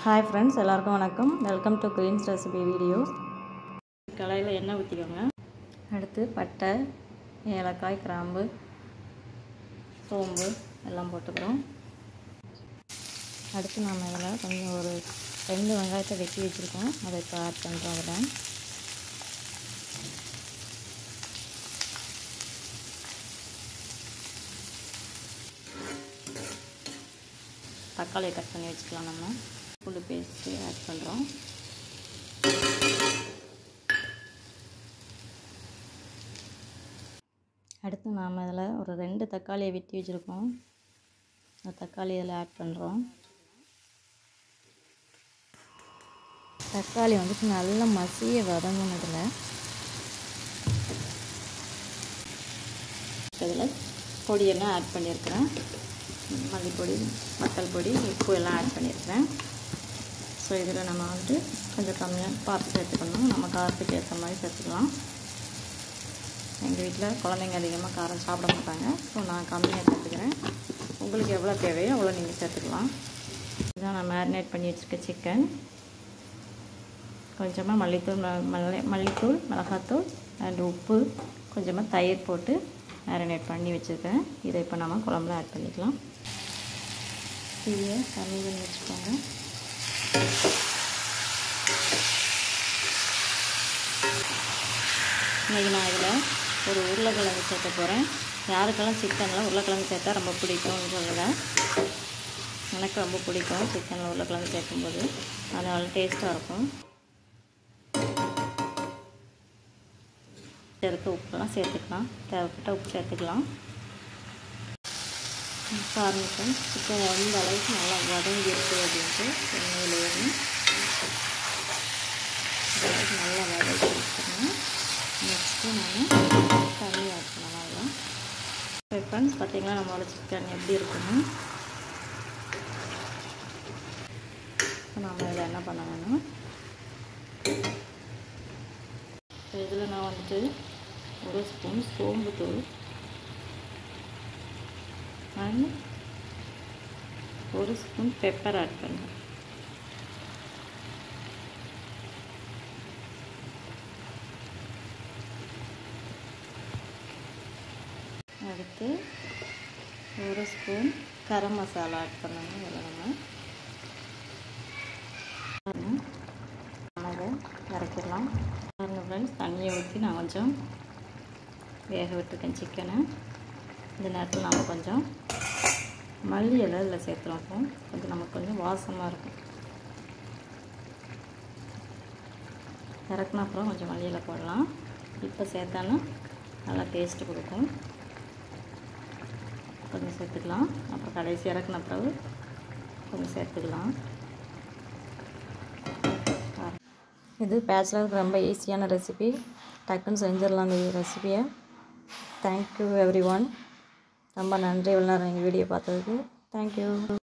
hi friends எல்லாருக்கும் வணக்கம் welcome to queen's recipe videos கடாயில் எண்ணெய் ஊற்றிக்கோங்க அடுத்து பட்டை ஏலக்காய் கிராம்பு சோம்பு எல்லாம் போட்டுக்கிறோம் அடுத்து நம்ம இதில் கொஞ்சம் ஒரு ரெண்டு வெங்காயத்தை வெட்டி வச்சுருக்கோம் அதை இப்போ ஆட் பண்ணுறோம் அதில் தக்காளியை கட் பண்ணி வச்சுக்கலாம் நம்ம பூண்டு பேஸ்ட்டு ஆட் பண்ணுறோம் அடுத்து நாம் இதில் ஒரு ரெண்டு தக்காளியை வெட்டி வச்சுருக்கோம் அந்த தக்காளி இதில் ஆட் பண்ணுறோம் தக்காளி வந்துட்டு நல்லா மசிய வதங்கணும் இதில் இதில் பொடியெல்லாம் ஆட் பண்ணியிருக்கிறேன் மல்லிப்பொடி வத்தல் பொடி உப்பு எல்லாம் ஆட் பண்ணியிருக்கிறேன் ஸோ இதில் நம்ம வந்துட்டு கொஞ்சம் கம்மியாக பார்த்து சேர்த்துக்கணும் நம்ம காரத்துக்கு ஏற்ற மாதிரி சேர்த்துக்கலாம் எங்கள் வீட்டில் குழந்தைங்க அதிகமாக காரம் சாப்பிட மாட்டாங்க ஸோ நான் கம்மியாக சேர்த்துக்கிறேன் உங்களுக்கு எவ்வளோ தேவையோ அவ்வளோ நீங்கள் சேர்த்துக்கலாம் இதுதான் நான் மேரினேட் பண்ணி வச்சுருக்க சிக்கன் கொஞ்சமாக மல்லித்தூள் மல்லி மல்லித்தூள் மிளகாத்தூள் அண்ட் உப்பு கொஞ்சமாக தயிர் போட்டு மேரினேட் பண்ணி வச்சுருக்கேன் இதை இப்போ நம்ம குழம்புல ஆட் பண்ணிக்கலாம் தீயை கம்மி பண்ணி வச்சுக்கோங்க இன்றைக்கி நான் இதில் ஒரு உருளைக்கிழங்கு சேர்க்க போகிறேன் யாருக்கெல்லாம் சிக்கனில் உருளைக்கிழங்கு சேர்த்தா ரொம்ப பிடிக்கும்னு சொல்லலை எனக்கு ரொம்ப பிடிக்கும் சிக்கனில் உருளைக்கிழங்கு சேர்க்கும்போது அதனால டேஸ்ட்டாக இருக்கும் இருக்க உப்புலாம் சேர்த்துக்கலாம் தேவைப்பட்ட உப்பு சேர்த்துக்கலாம் பாருங்கள் சிக்கன் எந்த அளவுக்கு நல்லா வதங்கி இருக்குது அப்படின்ட்டு எண்ணெயிலேயே அளவுக்கு நல்லா வதக்கி வச்சுக்கணும் நெக்ஸ்ட்டு நான் தண்ணி ஆட் பண்ணலாம் அதில் ஃப்ரெண்ட்ஸ் பார்த்திங்களா நம்மளோட சிக்கன் எப்படி இருக்குன்னு நம்ம இதில் என்ன பண்ண வேணும் இதில் நான் வந்துட்டு ஒரு ஸ்பூன் சோம்பு தூள் அண்ட் ஒரு ஸ்பூன் பெப்பர் ஆட் பண்ணுறேன் அடுத்து ஒரு ஸ்பூன் கரம் மசாலா ஆட் பண்ணணும் இதில் நம்ம அதை இறக்கிடலாம் பாருங்கள் ஃப்ரெண்ட்ஸ் தண்ணியை ஊற்றி நான் கொஞ்சம் வேக விட்டுருக்கேன் சிக்கனை இந்த நேரத்தில் நாம் கொஞ்சம் மல்லி இலை இதில் சேர்த்துருப்போம் கொஞ்சம் நமக்கு கொஞ்சம் வாசமாக இருக்கும் இறக்குன அப்புறம் கொஞ்சம் மல்லி இலை போடலாம் இப்போ சேர்த்தானா நல்லா டேஸ்ட்டு கொடுக்கும் கொஞ்சம் சேர்த்துக்கலாம் அப்புறம் கடைசி இறக்குன பிறகு கொஞ்சம் சேர்த்துக்கலாம் இது பேச்சுலருக்கு ரொம்ப ஈஸியான ரெசிபி டக்குன்னு செஞ்சிடலாம் இந்த ரெசிபியை தேங்க்யூ எவ்ரி ஒன் ரொம்ப நன்றி இவ்வளோ நேரம் எங்கள் வீடியோ பார்த்ததுக்கு தேங்க்யூ